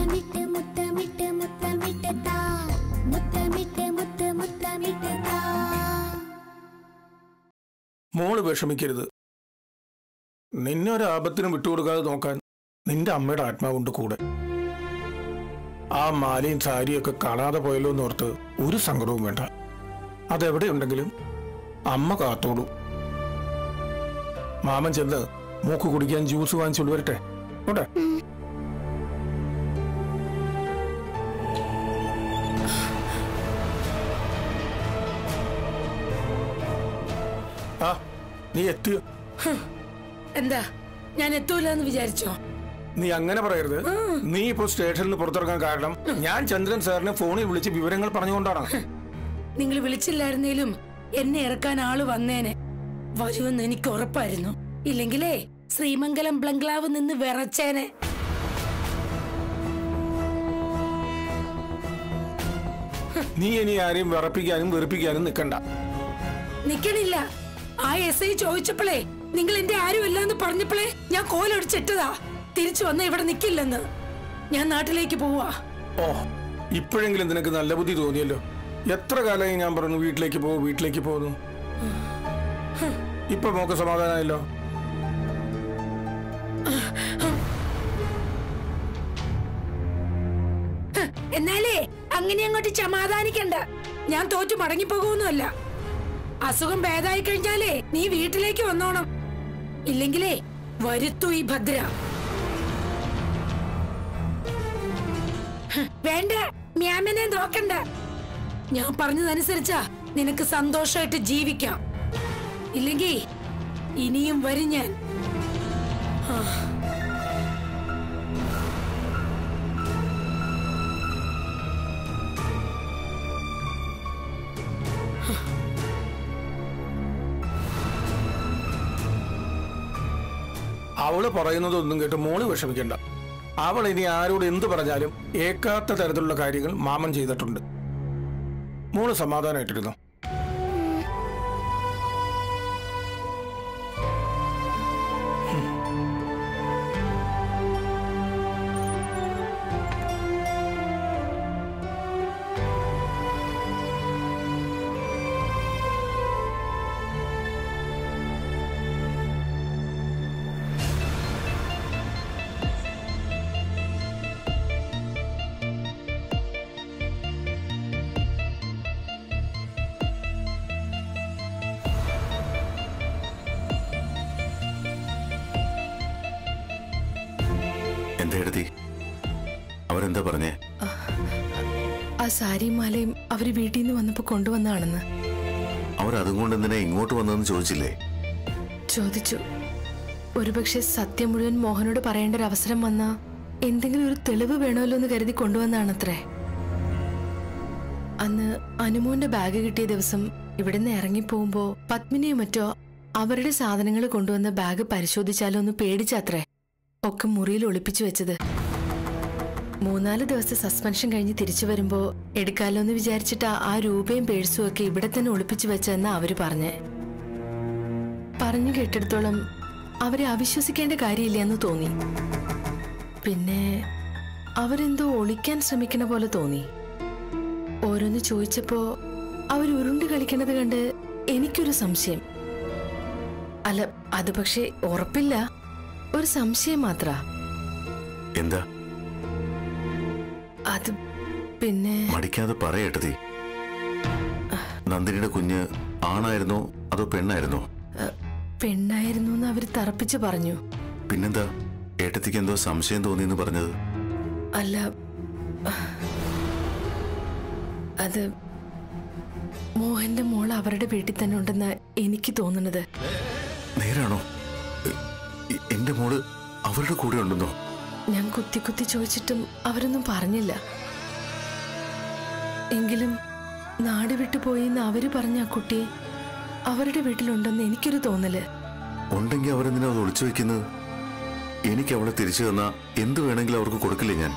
മുത്തമിട്ട് മുത്തമിട്ട് മുത്തമിട്ട് താ മുത്തമിട്ട് മുത്ത് മുത്തമിട്ട് താ മോള് വിഷമിക്കരുത് നിന്നെ ഒരു ആപത്തിനും വിട്ടുകൊടുക്കാതെ നോക്കാൻ നിന്റെ അമ്മയുടെ ആത്മാവുണ്ട് കൂടെ ആ മാലയും സാരിയൊക്കെ കാണാതെ പോയല്ലോ എന്നോർത്ത് ഒരു സങ്കടവും വേണ്ട അതെവിടെയുണ്ടെങ്കിലും അമ്മ കാത്തോളൂ മാമൻ ചെന്ന് മൂക്ക് കുടിക്കാൻ ജ്യൂസ് വാങ്ങിച്ചോണ്ട് വരട്ടെ ഓട്ടെ ആ നീ എത്തിയോ എന്താ ഞാൻ എത്തൂല എന്ന് വിചാരിച്ചോ നീ അങ്ങനെ പറയരുത് നീ ഇപ്പോ സ്റ്റേഷനിൽ നിന്ന് പുറത്തിറങ്ങാൻ കാരണം ഞാൻ ചന്ദ്രൻ സാറിനെ ഫോണിൽ വിളിച്ച് വിവരങ്ങൾ പറഞ്ഞുകൊണ്ടാണ് നിങ്ങൾ വിളിച്ചില്ലായിരുന്നേലും എന്നെ ഇറക്കാൻ ആള് വന്നേനെ വരുമെന്ന് എനിക്ക് ഉറപ്പായിരുന്നു ഇല്ലെങ്കിലേ ശ്രീമംഗലം ബ്ലംഗ്ലാവ് നിന്ന് വിറച്ചേനെ നീ ഇനി ആരെയും വിറപ്പിക്കാനും വെറുപ്പിക്കാനും നിൽക്കണ്ട നിക്കണില്ല ആ എസ് ഐ ചോദിച്ചപ്പോഴേ നിങ്ങൾ എന്റെ ആരുമല്ല എന്ന് പറഞ്ഞപ്പോഴേ ഞാൻ കോലൊടിച്ചിട്ടതാ തിരിച്ചു വന്ന ഇവിടെ നിക്കില്ലെന്ന് ഞാൻ നാട്ടിലേക്ക് പോവാ ഓ ഇപ്പോഴെങ്കിലും നിനക്ക് നല്ല ബുദ്ധി തോന്നിയല്ലോ എത്ര കാലമായി ഞാൻ പറഞ്ഞു വീട്ടിലേക്ക് പോകും വീട്ടിലേക്ക് പോകുന്നു ഇപ്പൊ മോക്ക് സമാധാനമായല്ലോ എന്നാലേ അങ്ങനെ അങ്ങോട്ട് സമാധാനിക്കണ്ട ഞാൻ തോറ്റു മടങ്ങിപ്പോകുമൊന്നുമല്ല അസുഖം ഭേദമായി കഴിഞ്ഞാലേ നീ വീട്ടിലേക്ക് വന്നോണം ഇല്ലെങ്കിലേ വരുത്തു ഈ ഭദ്ര ഹ്, വേണ്ട മ്യാമനെ നോക്കണ്ട ഞാൻ പറഞ്ഞതനുസരിച്ചാ നിനക്ക് സന്തോഷമായിട്ട് ജീവിക്കാം ഇല്ലെങ്കിൽ ഇനിയും വരും ഞാൻ അവള് പറയുന്നതൊന്നും കേട്ട് മോള് വിഷമിക്കണ്ട അവൾ ഇനി ആരോട് എന്ത് പറഞ്ഞാലും ഏക്കാത്ത തരത്തിലുള്ള കാര്യങ്ങൾ മാമൻ ചെയ്തിട്ടുണ്ട് മോള് സമാധാനമായിട്ടിരുന്നു എന്താ എടുത്തി അവരെന്താ പറഞ്ഞേ ആ സാരിയും മാലയും അവര് വീട്ടിൽ നിന്ന് വന്നപ്പോ കൊണ്ടുവന്നാണെന്ന് അവർ അതും കൊണ്ട് എന്തിനാ ഇങ്ങോട്ട് വന്നതെന്ന് ചോദിച്ചില്ലേ ചോദിച്ചു ഒരുപക്ഷെ സത്യം മുഴുവൻ മോഹനോട് പറയേണ്ട ഒരു അവസരം വന്നാ എന്തെങ്കിലും ഒരു തെളിവ് വേണമല്ലോ എന്ന് കരുതി കൊണ്ടുവന്നാണത്രേ അന്ന് അനുമോന്റെ ബാഗ് കിട്ടിയ ദിവസം ഇവിടുന്ന് ഇറങ്ങിപ്പോകുമ്പോ പത്മിനിയോ മറ്റോ അവരുടെ സാധനങ്ങൾ കൊണ്ടുവന്ന ബാഗ് പരിശോധിച്ചാലോ എന്ന് പേടിച്ചാത്രേ ഒക്കെ മുറിയിൽ ഒളിപ്പിച്ചു വെച്ചത് മൂന്നാല് ദിവസത്തെ സസ്പെൻഷൻ കഴിഞ്ഞ് തിരിച്ചു വരുമ്പോ എടുക്കാലോ എന്ന് വിചാരിച്ചിട്ട് ആ രൂപയും പേഴ്സും ഒക്കെ ഇവിടെ തന്നെ ഒളിപ്പിച്ചു വെച്ചതെന്നാ അവര് പറഞ്ഞേ പറഞ്ഞു കേട്ടിടത്തോളം അവരെ അവിശ്വസിക്കേണ്ട കാര്യമില്ല എന്ന് തോന്നി പിന്നെ അവരെന്തോ ഒളിക്കാൻ ശ്രമിക്കണ പോലെ തോന്നി ഓരോന്ന് ചോദിച്ചപ്പോ അവർ ഉരുണ്ട് കളിക്കണത് കണ്ട് എനിക്കൊരു സംശയം അല്ല അത് പക്ഷേ ഉറപ്പില്ല ഒരു സംശയം മാത്ര എന്താ അത് പിന്നെ മടിക്കാതെ പറയട്ടതി നന്ദിനിയുടെ കുഞ്ഞ് ആണായിരുന്നോ അതോ പെണ്ണായിരുന്നോ അഹ്, പെണ്ണായിരുന്നു എന്ന് അവര് തറപ്പിച്ചു പറഞ്ഞു പിന്നെന്താ ഏട്ടത്തിക്ക് എന്തോ സംശയം തോന്നിയെന്ന് പറഞ്ഞത് അല്ല അത് മോഹന്റെ മോൾ അവരുടെ വീട്ടിൽ തന്നെ ഉണ്ടെന്ന് എനിക്ക് തോന്നുന്നത് നേരാണോ എ- എ- എന്റെ മോള് അവരുടെ കൂടെ ഉണ്ടെന്നോ ഞാൻ കുത്തി കുത്തി ചോദിച്ചിട്ടും അവരൊന്നും പറഞ്ഞില്ല എങ്കിലും നാട് വിട്ടു പോയി എന്ന് അവര് പറഞ്ഞ ആ കുട്ടി അവരുടെ വീട്ടിലുണ്ടെന്ന് എനിക്കൊരു തോന്നല് ഉണ്ടെങ്കിൽ അവരെന്തിനാ അത് ഒളിച്ചു വെക്കുന്നത് എനിക്ക് അവളെ തിരിച്ചു തന്നാ എന്ത് വേണമെങ്കിലും അവർക്ക് കൊടുക്കില്ലേ ഞാൻ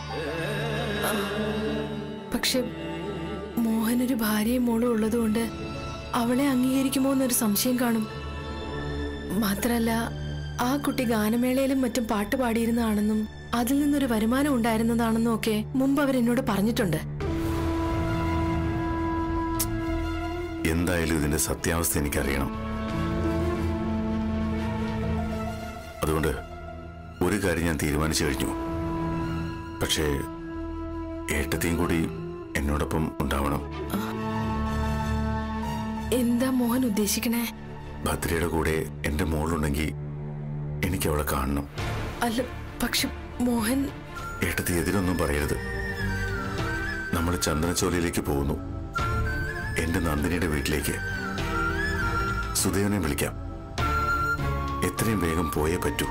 പക്ഷെ മോഹനൊരു ഭാര്യയും മോളും ഉള്ളതുകൊണ്ട് അവളെ അംഗീകരിക്കുമോ എന്നൊരു സംശയം കാണും മാത്രല്ല ആ കുട്ടി ഗാനമേളയിലും മറ്റും പാട്ട് പാടിയിരുന്നതാണെന്നും അതിൽ നിന്നൊരു വരുമാനം ഉണ്ടായിരുന്നതാണെന്നും ഒക്കെ മുമ്പ് അവരെന്നോട് പറഞ്ഞിട്ടുണ്ട് എന്തായാലും ഇതിന്റെ സത്യാവസ്ഥ എനിക്കറിയണം അതുകൊണ്ട് ഒരു കാര്യം ഞാൻ തീരുമാനിച്ചു കഴിഞ്ഞു പക്ഷേ ഏട്ടത്തെയും കൂടി എന്നോടൊപ്പം ഉണ്ടാവണം എന്താ മോഹൻ ഉദ്ദേശിക്കണേ ഭദ്രയുടെ കൂടെ എന്റെ മോളുണ്ടെങ്കിൽ എനിക്ക് അവളെ കാണണം അല്ല പക്ഷെ മോഹൻ ഏട്ടത്തി എതിരൊന്നും പറയരുത് നമ്മൾ ചന്ദനച്ചോലയിലേക്ക് പോകുന്നു എന്റെ നന്ദിനിയുടെ വീട്ടിലേക്ക് സുദേവനെ വിളിക്കാം എത്രയും വേഗം പോയേ പറ്റൂ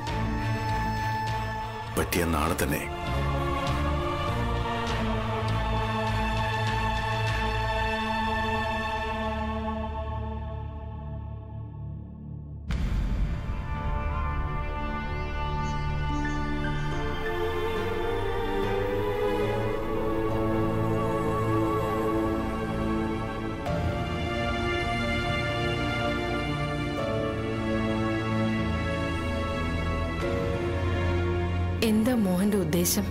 പറ്റിയ നാളെ തന്നെ എന്താ മോഹന്റെ ഉദ്ദേശം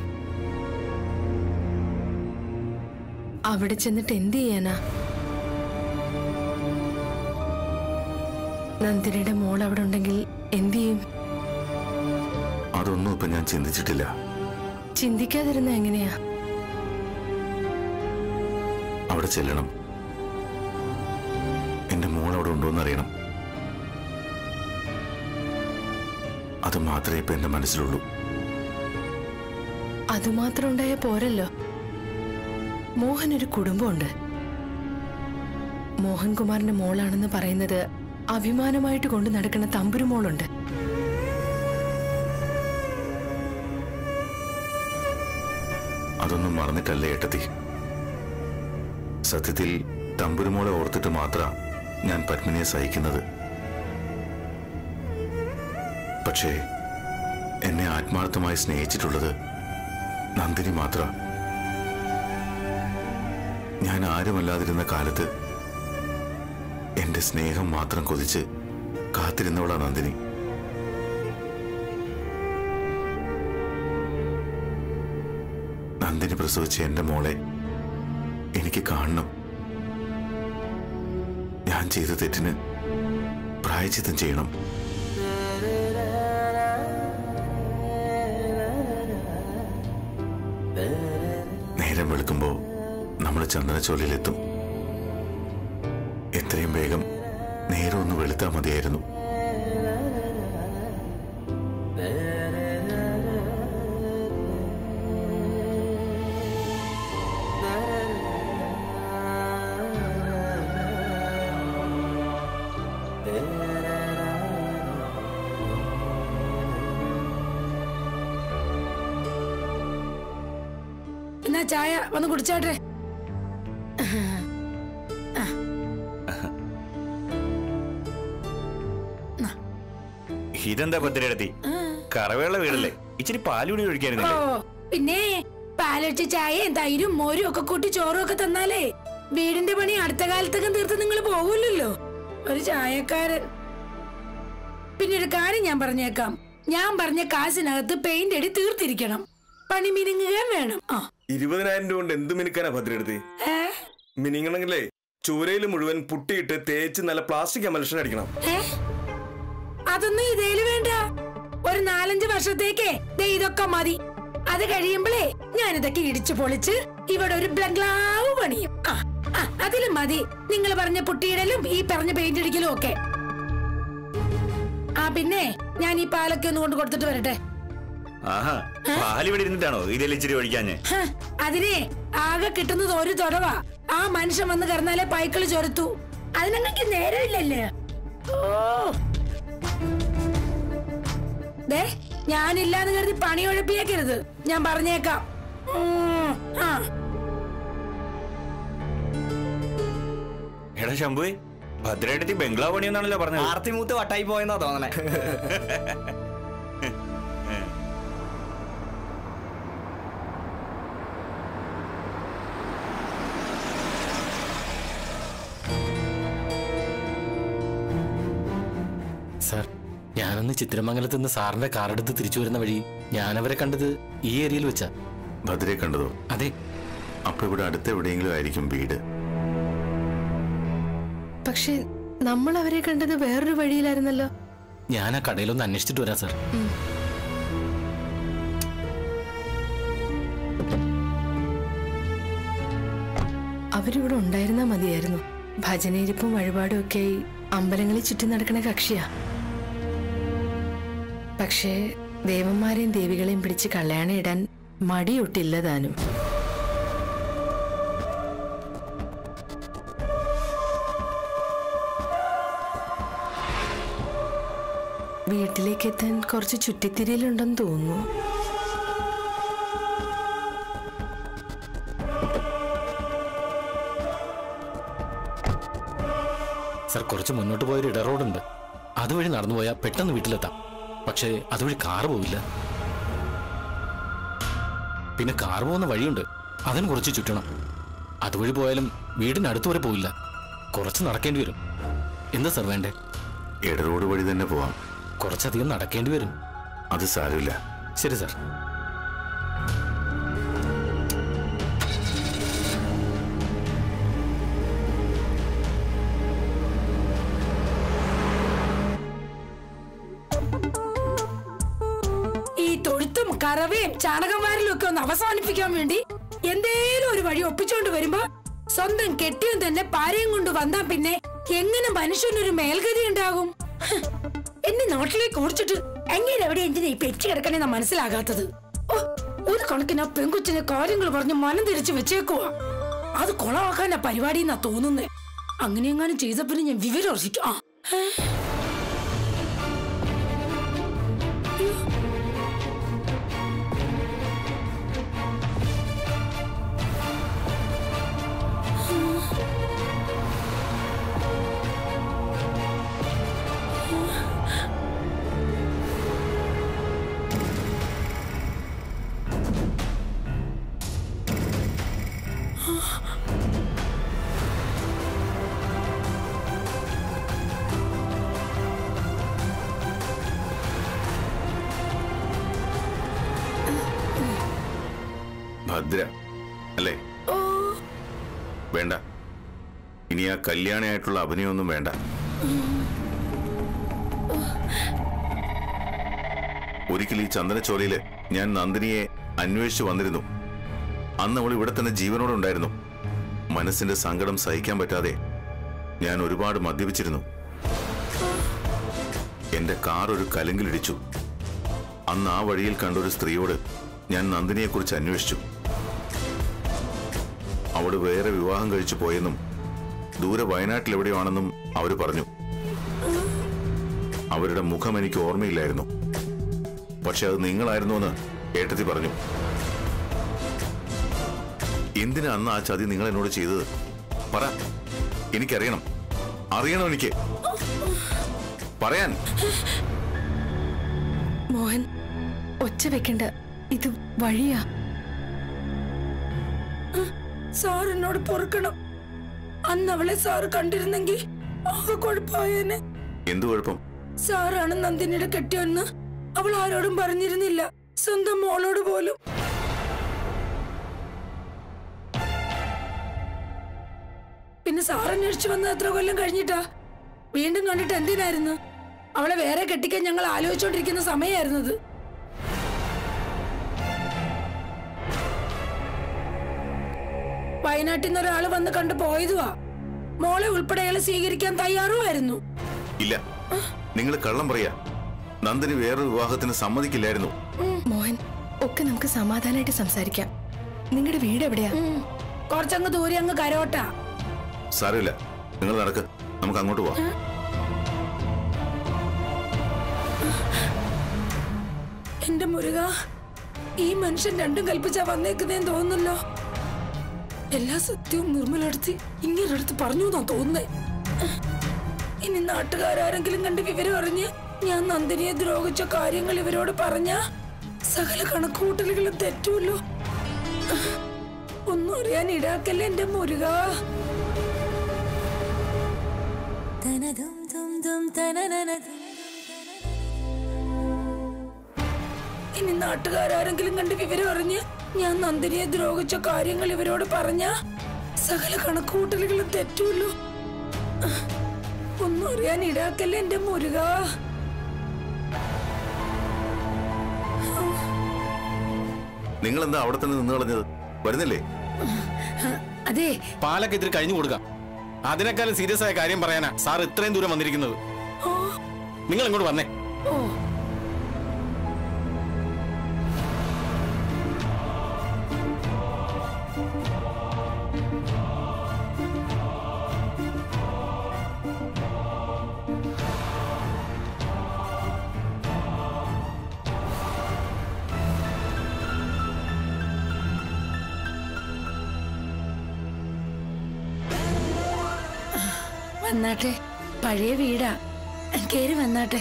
അവിടെ ചെന്നിട്ട് എന്ത് ചെയ്യാനാ നന്ദിനിയുടെ മോൾ അവിടെ ഉണ്ടെങ്കിൽ എന്ത് ചെയ്യും അതൊന്നും ഇപ്പൊ ഞാൻ ചിന്തിച്ചിട്ടില്ല ചിന്തിക്കാതിരുന്ന എങ്ങനെയാ അവിടെ ചെല്ലണം എന്റെ മോൾ അവിടെ ഉണ്ടോന്ന് അറിയണം അത് മാത്രമേ ഇപ്പൊ എന്റെ മനസ്സിലുള്ളൂ അതുമാത്രം ഉണ്ടായ പോരല്ലോ മോഹൻ ഒരു കുടുംബമുണ്ട് മോഹൻകുമാറിന്റെ മോളാണെന്ന് പറയുന്നത് അഭിമാനമായിട്ട് കൊണ്ട് നടക്കുന്ന തമ്പുരു മോളുണ്ട് അതൊന്നും മറന്നിട്ടല്ലേ ഏട്ടത്തി സത്യത്തിൽ തമ്പുരുമോളെ ഓർത്തിട്ട് മാത്ര ഞാൻ പത്മിനിയെ സഹിക്കുന്നത് പക്ഷേ എന്നെ ആത്മാർത്ഥമായി സ്നേഹിച്ചിട്ടുള്ളത് നന്ദിനി മാത്ര ഞാൻ ആരുമല്ലാതിരുന്ന കാലത്ത് എന്റെ സ്നേഹം മാത്രം കൊതിച്ച് കാത്തിരുന്നവളാ നന്ദിനി നന്ദിനി പ്രസവിച്ച എന്റെ മോളെ എനിക്ക് കാണണം ഞാൻ ചെയ്ത തെറ്റിന് പ്രായച്ചിത്തം ചെയ്യണം നേരം വെളുക്കുമ്പോ നമ്മൾ ചന്ദനച്ചോലയിലെത്തും എത്രയും വേഗം നേരം ഒന്ന് വെളുത്താൽ മതിയായിരുന്നു എന്നാ ചായ വന്ന് കുടിച്ചാട്ടെ ഇതെന്താ ഭദ്രയെടുത്തി കറവേള വീടല്ലേ ഇച്ചിരി പാലുകൂടി ഓ ഒഴിക്കായിരുന്നില്ലേ പിന്നെ പാലൊഴിച്ച ചായയും തൈരും മോരും ഒക്കെ കൂട്ടി ചോറും ഒക്കെ തന്നാലേ വീടിന്റെ പണി അടുത്ത കാലത്തൊക്കെ തീർത്ത് നിങ്ങൾ പോകില്ലല്ലോ ഒരു ചായക്കാരൻ പിന്നെ ഒരു കാര്യം ഞാൻ പറഞ്ഞേക്കാം ഞാൻ പറഞ്ഞ കാശിനകത്ത് പെയിന്റ് അടി തീർത്തിരിക്കണം പണി മിനുങ്ങുകയും വേണം ആ ഇരുപതിനായിരം രൂപ കൊണ്ട് എന്ത് മിനുക്കാനാ ഭദ്രയെടുത്ത് ഏ മിനിങ്ങണമെങ്കിലേ ചൂരയിൽ മുഴുവൻ പുട്ടിയിട്ട് തേച്ച് നല്ല പ്ലാസ്റ്റിക് എമൽഷൻ അടിക്കണം ഏ? അതൊന്നും ഇതേല് വേണ്ട ഒരു നാലഞ്ച് വർഷത്തേക്കേ ദേ ഇതൊക്കെ മതി അത് കഴിയുമ്പോഴേ ഞാനിതൊക്കെ ഇടിച്ചു പൊളിച്ച് ഇവിടെ ഒരു ബംഗ്ലാവ് പണിയും ആ ആ, അതിലും മതി നിങ്ങൾ പറഞ്ഞ പുട്ടിയിടലും ഈ പറഞ്ഞ പെയിന്റ് അടിക്കലും ഒക്കെ ആ പിന്നെ ഞാൻ ഈ പാലൊക്കെ ഒന്ന് കൊണ്ട് കൊടുത്തിട്ട് വരട്ടെ ആഹാ പാലിവിടെ ഇരുന്നിട്ടാണോ ഇതിൽ ഇച്ചിരി ഒഴിക്കാഞ്ഞ് ഹ, അതിനെ ആകെ കിട്ടുന്നത് ഒരു തുടവാ ആ മനുഷ്യൻ വന്ന് കിടന്നാലേ പൈക്കള് ചൊരുത്തു അതിനങ്ങൾക്ക് നേരമില്ലല്ലേ ഓ ദേ ഞാനില്ലാന്ന് കരുതി പണി ഒഴപ്പിയേക്കരുത് ഞാൻ പറഞ്ഞേക്കാം ഉം, ആ എടാ ശംഭുവേ ഭദ്രയെടുത്തി ബംഗ്ലാവ് പണിയെന്നാണല്ലോ പറഞ്ഞത് ആർത്തിമൂത്ത് വട്ടായി പോയെന്നാ തോന്നണേ സാർ ഞാനന്ന് ചിത്രമംഗലത്ത് നിന്ന് സാറിന്റെ കാറെടുത്ത് തിരിച്ചു വരുന്ന വഴി ഞാനവരെ കണ്ടത് ഈ ഏരിയയിൽ വെച്ചാ ഭദ്രയെ കണ്ടതോ അതെ അപ്പൊ ഇവിടെ അടുത്ത് എവിടെയെങ്കിലും ആയിരിക്കും വീട് പക്ഷെ നമ്മൾ അവരെ കണ്ടത് വേറൊരു വഴിയിലായിരുന്നല്ലോ ഞാൻ ആ കടയിലൊന്ന് അന്വേഷിച്ചിട്ട് വരാം സാർ അവരിവിടെ ഉണ്ടായിരുന്നാ മതിയായിരുന്നു ഭജനയിരിപ്പും വഴിപാടും ഒക്കെ അമ്പലങ്ങളിൽ ചുറ്റി നടക്കുന്ന കക്ഷിയാ പക്ഷേ ദേവന്മാരെയും ദേവികളെയും പിടിച്ച് കല്യാണം ഇടാൻ മടിയൊട്ടില്ല താനും വീട്ടിലേക്ക് എത്താൻ കുറച്ച് ചുറ്റിത്തിരിയലുണ്ടെന്ന് തോന്നുന്നു സാർ കുറച്ച് മുന്നോട്ട് പോയൊരു ഇട റോഡുണ്ട് അതുവഴി നടന്നു പോയാൽ പെട്ടെന്ന് വീട്ടിലെത്താം പക്ഷേ അതുവഴി കാറ് പോവില്ല പിന്നെ കാർ പോകുന്ന വഴിയുണ്ട് അതിന് കുറച്ച് ചുറ്റണം അതുവഴി പോയാലും വീടിനടുത്ത് വരെ പോയില്ല കുറച്ച് നടക്കേണ്ടി വരും എന്താ സാർ വേണ്ടേ ഇടറോഡ് വഴി തന്നെ പോവാം കുറച്ചധികം നടക്കേണ്ടി വരും അത് സാരമില്ല ശരി സാർ ഈ തൊഴുത്തും കറവയും ചാണകന്മാരിലും ഒക്കെ ഒന്ന് അവസാനിപ്പിക്കാൻ വേണ്ടി എന്തേലും ഒരു വഴി ഒപ്പിച്ചോണ്ട് വരുമ്പോ സ്വന്തം കെട്ടിയും തന്നെ പാരയും കൊണ്ട് വന്നാ പിന്നെ എങ്ങനെ മനുഷ്യനൊരു മേൽഗതി ഉണ്ടാകും ഹ്, എന്നെ നാട്ടിലേക്ക് ഓടിച്ചിട്ട് എങ്ങനെ എവിടെ എന്തിനാ ഈ പെറ്റി കിടക്കണെന്നാ മനസ്സിലാകാത്തത് ഓ, ഒരു കണക്കിന് ആ പെൺകൊച്ചിനെ കാര്യങ്ങൾ പറഞ്ഞ് മനം തിരിച്ചു വെച്ചേക്കുവാ അത് കൊളവാക്കാനാ പരിപാടി എന്നാ തോന്നുന്നേ അങ്ങനെ എങ്ങാനും ചെയ്ത പിന്നെ ഞാൻ വിവരം അറിയിക്കാം ആ, ഹേ. ഭദ്ര അല്ലേ വേണ്ട ഇനി ആ കല്യാണിയായിട്ടുള്ള അഭിനയമൊന്നും വേണ്ട ഒരിക്കൽ ഈ ചന്ദനച്ചോലയില് ഞാൻ നന്ദിനിയെ അന്വേഷിച്ചു വന്നിരുന്നു അന്ന് അവൾ ഇവിടെ തന്നെ ജീവനോടെ ഉണ്ടായിരുന്നു മനസ്സിന്റെ സങ്കടം സഹിക്കാൻ പറ്റാതെ ഞാൻ ഒരുപാട് മദ്യപിച്ചിരുന്നു എന്റെ കാർ ഒരു കലുങ്കിലിടിച്ചു അന്ന് ആ വഴിയിൽ കണ്ട ഒരു സ്ത്രീയോട് ഞാൻ നന്ദിനിയെക്കുറിച്ച് അന്വേഷിച്ചു അവള് വേറെ വിവാഹം കഴിച്ചു പോയെന്നും ദൂരെ വയനാട്ടിൽ എവിടെയാണെന്നും അവര് പറഞ്ഞു അവരുടെ മുഖം എനിക്ക് ഓർമ്മയില്ലായിരുന്നു പക്ഷെ അത് നിങ്ങളായിരുന്നു എന്ന് ഏട്ടത്തി പറഞ്ഞു എന്തിനാ അന്ന് ആ ചതി നിങ്ങൾ എന്നോട് ചെയ്തത് പറ എനിക്കറിയണം അറിയണം എനിക്ക് പറയാൻ മോഹൻ ഒച്ച വെക്കണ്ട ഇത് വഴിയാ സാർ എന്നോട് പൊറുക്കണം അന്ന് അവളെ സാറ് കണ്ടിരുന്നെങ്കിൽ ആകെ കുഴപ്പമായേനെ എന്തു കുഴപ്പം സാറാണ് നന്ദിനിയുടെ കെട്ടിയെന്ന് അവൾ ആരോടും പറഞ്ഞിരുന്നില്ല സ്വന്തം മോളോട് പോലും പിന്നെ സാർ അന്വേഷിച്ചു വന്ന എത്ര കൊല്ലം കഴിഞ്ഞിട്ടാ വീണ്ടും കണ്ടിട്ട് എന്തിനായിരുന്നു അവളെ വേറെ കെട്ടിക്കാൻ ഞങ്ങൾ ആലോചിച്ചോണ്ടിരിക്കുന്ന സമയമായിരുന്നത് വയനാട്ടിൽ നിന്ന് ഒരാൾ വന്ന് കണ്ടു പോയതുവാ മോളെ ഉൾപ്പെടെ അയാളെ സ്വീകരിക്കാൻ തയ്യാറുമായിരുന്നു ഇല്ല നിങ്ങൾ കള്ളം പറയാ നന്ദിനി വേറൊരു വിവാഹത്തിന് സമ്മതിക്കില്ലായിരുന്നു മോഹൻ ഒക്കെ നമുക്ക് സമാധാനമായിട്ട് സംസാരിക്കാം നിങ്ങളുടെ വീട് എവിടെയാ ഉം. കുറച്ചങ്ങ് ദൂരെ അങ്ങ് കരോട്ടാ സാരമില്ല നിങ്ങൾ നടക്ക് നമുക്ക് അങ്ങോട്ട് പോവാം എന്റെ മുരുക ഈ മനുഷ്യൻ രണ്ടും കൽപ്പിച്ചാ വന്നേക്കുന്നേന്ന് തോന്നുന്നല്ലോ എല്ലാ സത്യവും നിർമ്മലടുത്ത് ഇങ്ങനടുത്ത് പറഞ്ഞു എന്നാ തോന്നുന്നേ ഇനി നാട്ടുകാരാരെങ്കിലും കണ്ട് വിവരം അറിഞ്ഞ് ഞാൻ നന്ദിനിയെ ദ്രോഹിച്ച കാര്യങ്ങൾ ഇവരോട് പറഞ്ഞ സകല കണക്കുകൂട്ടലുകളും തെറ്റുമല്ലോ ഒന്നും അറിയാൻ ഇടാക്കല്ലേ എന്റെ മുരുക ഇനി നാട്ടുകാരെങ്കിലും കണ്ട് വിവരം അറിഞ്ഞ് ഞാൻ നന്ദിനിയെ ദ്രോഹിച്ച കാര്യങ്ങൾ ഇവരോട് പറഞ്ഞ സകല കണക്കുകൂട്ടലുകളും തെറ്റുമല്ലോ ഒന്നും അറിയാൻ ഇടാക്കല്ലേ എന്റെ മുരുക നിങ്ങൾ എന്താ അവിടെ തന്നെ നിന്ന് കളഞ്ഞത് വരുന്നില്ലേ അതെ പാലൊക്കെ ഇത്തിരി കഴിഞ്ഞു കൊടുക്കാം അതിനേക്കാളും സീരിയസ് ആയ കാര്യം പറയാനാ സാർ ഇത്രയും ദൂരം വന്നിരിക്കുന്നത് ഓ നിങ്ങൾ ഇങ്ങോട്ട് വന്നേ ഓ വന്നാട്ടെ പഴയ വീടാ കേറി വന്നാട്ടെ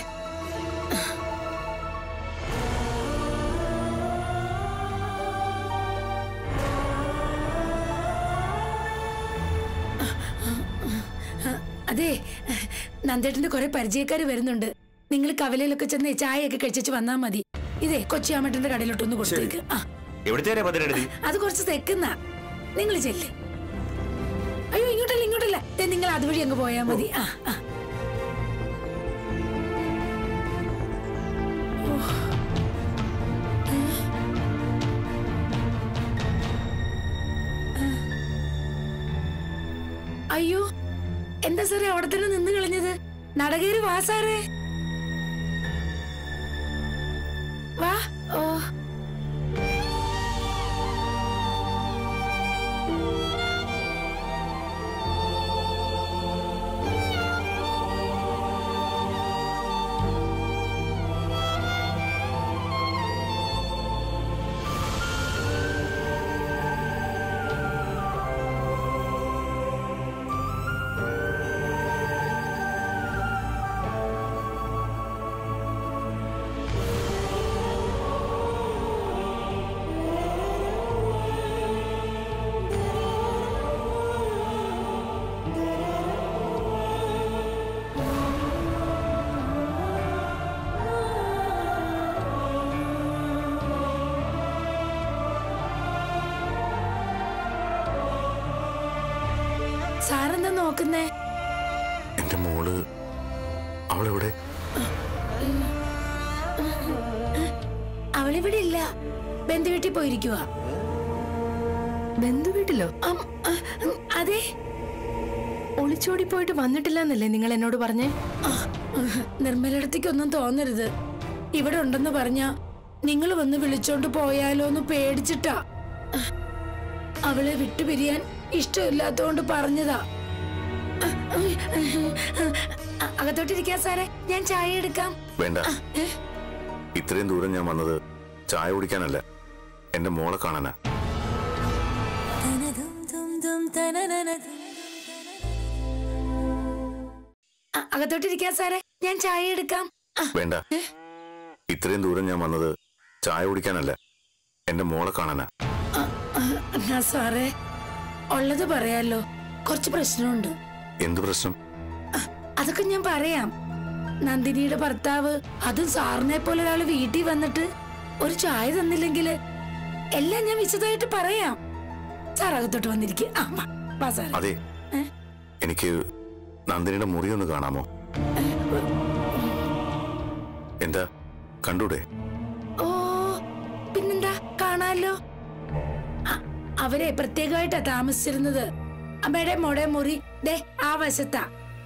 അതെ നന്ദേട്ടന്റെ കുറെ പരിചയക്കാർ വരുന്നുണ്ട് നിങ്ങൾ കവലയിലൊക്കെ ചെന്ന് ചായയൊക്കെ കഴിച്ചു വന്നാ മതി ഇതേ കൊച്ചിയാമട്ടന്റെ കടയിലോട്ടൊന്ന് കൊടുത്തേക്ക് ആ എവിടുത്തെ ഭദ്രടുതി അത് കുറച്ച് തെക്കുന്ന നിങ്ങൾ ചെല്ല് അയ്യോ ഇങ്ങോട്ടല്ല ഇങ്ങോട്ടല്ല ദേ, നിങ്ങൾ അതുവഴി അങ്ങ് പോയാ മതി ആ ആ ഓ. ഏ? ആ. അയ്യോ എന്താ സാറേ അവിടെ തന്നെ നിന്ന് കളഞ്ഞത് നടകേറി വാ സാറേ വാ ഓ സാറെന്താ നോക്കുന്നേ എന്റെ മോള് അവളെവിടെ അവളിവിടെ ഇല്ല ബന്ധുവീട്ടിൽ പോയിരിക്കുവാ ബന്ധുവീട്ടിലോ അം, അ, ഉം, അതെ ഒളിച്ചോടി പോയിട്ട് വന്നിട്ടില്ല എന്നല്ലേ നിങ്ങൾ എന്നോട് പറഞ്ഞേ ആ, നിർമ്മലയിടത്തേക്കൊന്നും തോന്നരുത് ഇവിടെ ഉണ്ടെന്ന് പറഞ്ഞ നിങ്ങൾ വന്ന് വിളിച്ചോണ്ട് പോയാലോ എന്ന് പേടിച്ചിട്ടാ അവളെ വിട്ടുപിരിയാൻ ഇഷ്ടമില്ലാത്തോണ്ട് പറഞ്ഞതാ അ- അകത്തോട്ടിരിക്കാ സാറേ ഞാൻ ചായ എടുക്കാം വേണ്ട ഇത്രയും ദൂരം ഞാൻ വന്നത് ചായ കുടിക്കാനല്ല എന്റെ മോളെ കാണാനാ അ- അകത്തോട്ടിരിക്കാ സാറേ ഞാൻ ചായ എടുക്കാം ആ, വേണ്ട ഇത്രയും ദൂരം ഞാൻ വന്നത് ചായ കുടിക്കാനല്ല എന്റെ മോളെ കാണാനാ എന്നാ സാറേ ഉള്ളത് പറയാലോ കുറച്ച് പ്രശ്നമുണ്ട് എന്ത് പ്രശ്നം അതൊക്കെ ഞാൻ പറയാം നന്ദിനിയുടെ ഭർത്താവ് അതും സാറിനെ പോലെ ഒരാള് വീട്ടിൽ വന്നിട്ട് ഒരു ചായ തന്നില്ലെങ്കിൽ എല്ലാം ഞാൻ വിശദമായിട്ട് പറയാം സാർ അകത്തോട്ട് വന്നിരിക്കുക ആ വാ, വാ സാറേ അതെ ഏ? എനിക്ക് നന്ദിനിയുടെ മുറി ഒന്ന് കാണാമോ എന്താ കണ്ടൂടെ ഓ പിന്നെന്താ കാണാലോ അ- അവരെ പ്രത്യേകമായിട്ടാ താമസിച്ചിരുന്നത് അമ്മയുടെ മോടെ മുറി ദേ ആ വശത്താ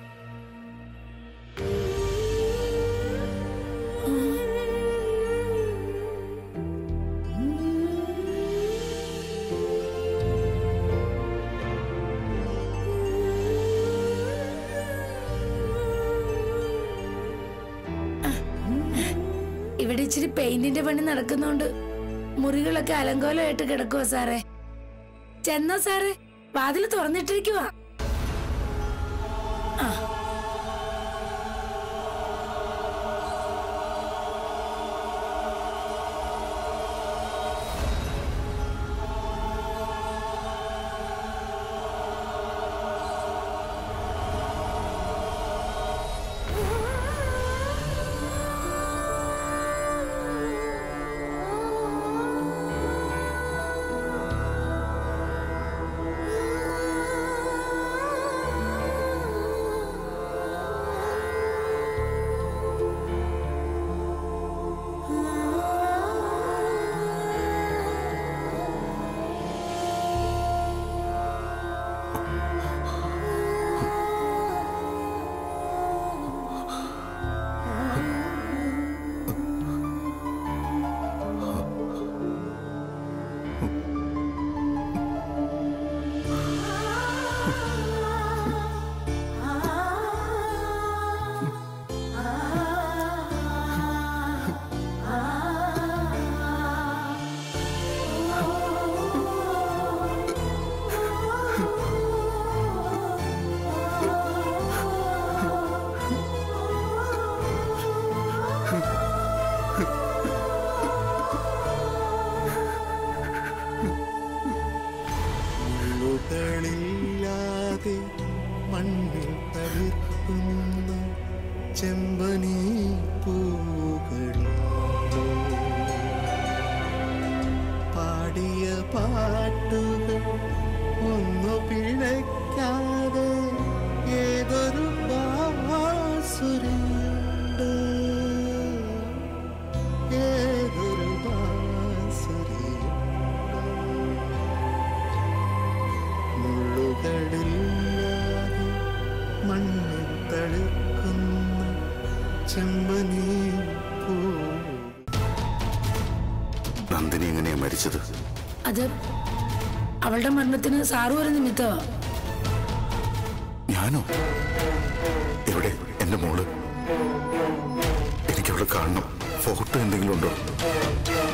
ഇവിടെ ഇച്ചിരി പെയിന്റിന്റെ പണി നടക്കുന്നോണ്ട് മുറികളൊക്കെ അലങ്കോലമായിട്ട് കിടക്കുവാ സാറേ ചെന്നോ സാറേ വാതിൽ തുറന്നിട്ടിരിക്കുവാ ആ. തളിർക്കുന്ന ചെമ്പനീ പൂകളിൽ പാടിയ പാട്ടുകൾ ഒന്നു പിഴയ്ക്കാതെ ഏതൊരു ബാസുരയുണ്ട് ഏതൊരു ബാസുരയുണ്ട് മുള്ളുകളില്ലാതെ മണ്ണിൽ തളിർക്കുന്ന ചെമ്പനീ പൂ നന്ദിനി എങ്ങനെയാ മരിച്ചത് അത് അവളുടെ മരണത്തിന് സാറ് ഒരു നിമിത്തമാ ഞാനോ എവിടെ എന്റെ മോള് എനിക്കവളെ കാണണം ഫോട്ടോ എന്തെങ്കിലും ഉണ്ടോ